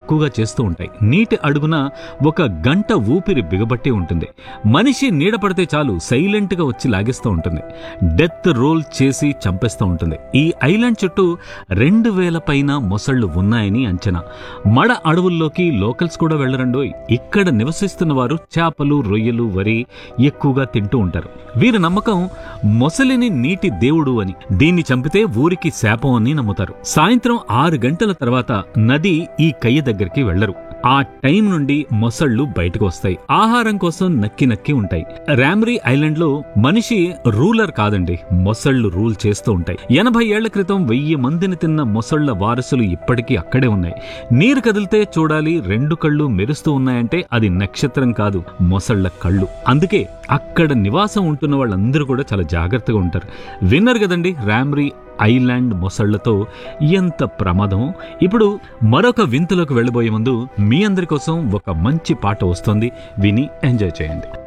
ఎక్కువగా చేస్తూ ఉంటాయి నీటి అడుగున ఒక గంట ఊపిరి బిగబట్టి ఉంటుంది మనిషి నీడ పడితే చాలు సైలెంట్ గా వచ్చి లాగేస్తూ ఉంటుంది డెత్ రోల్ చేసి చంపేస్తూ ఉంటుంది ఈ ఐలాండ్ చుట్టూ రెండు వేల పైన మొసళ్ళు ఉన్నాయని అంచనా మడ అడవుల్లోకి లోకల్స్ కూడా వెళ్ళరండోయ్ ఇక్కడ నివసిస్తున్న వారు చేపలు రొయ్యలు వరి ఎక్కువగా తింటూ ఉంటారు వీరి నమ్మకం మొసలిని నీటి దేవుడు అని దీన్ని చంపితే ఊరికి శాపం అని నమ్ముతారు సాయంత్రం ఆరు గంటల తర్వాత నది ఈ కయ్య దగ్గరికి వెళ్లరు ఆ టైం నుండి మొసళ్ళు బయటకు వస్తాయి ఆహారం కోసం నక్కి నక్కి ఉంటాయి రామ్రీ ఐలాండ్ లో మనిషి రూలర్ కాదండి మొసళ్ళు రూల్ చేస్తూ ఉంటాయి ఎనభై ఏళ్ల క్రితం వెయ్యి మందిని తిన్న మొసళ్ల వారసులు ఇప్పటికీ అక్కడే ఉన్నాయి నీరు కదిలితే చూడాలి రెండు కళ్ళు మెరుస్తూ ఉన్నాయంటే అది నక్షత్రం కాదు మొసళ్ల కళ్ళు అందుకే అక్కడ నివాసం ఉంటున్న వాళ్ళందరూ కూడా చాలా జాగ్రత్తగా ఉంటారు విన్నారు కదండి రామ్రీ ఐలాండ్ మొసళ్లతో ఎంత ప్రమాదం ఇప్పుడు మరొక వింతలోకి వెళ్ళబోయే ముందు మీ అందరి కోసం ఒక మంచి పాట వస్తుంది విని ఎంజాయ్ చేయండి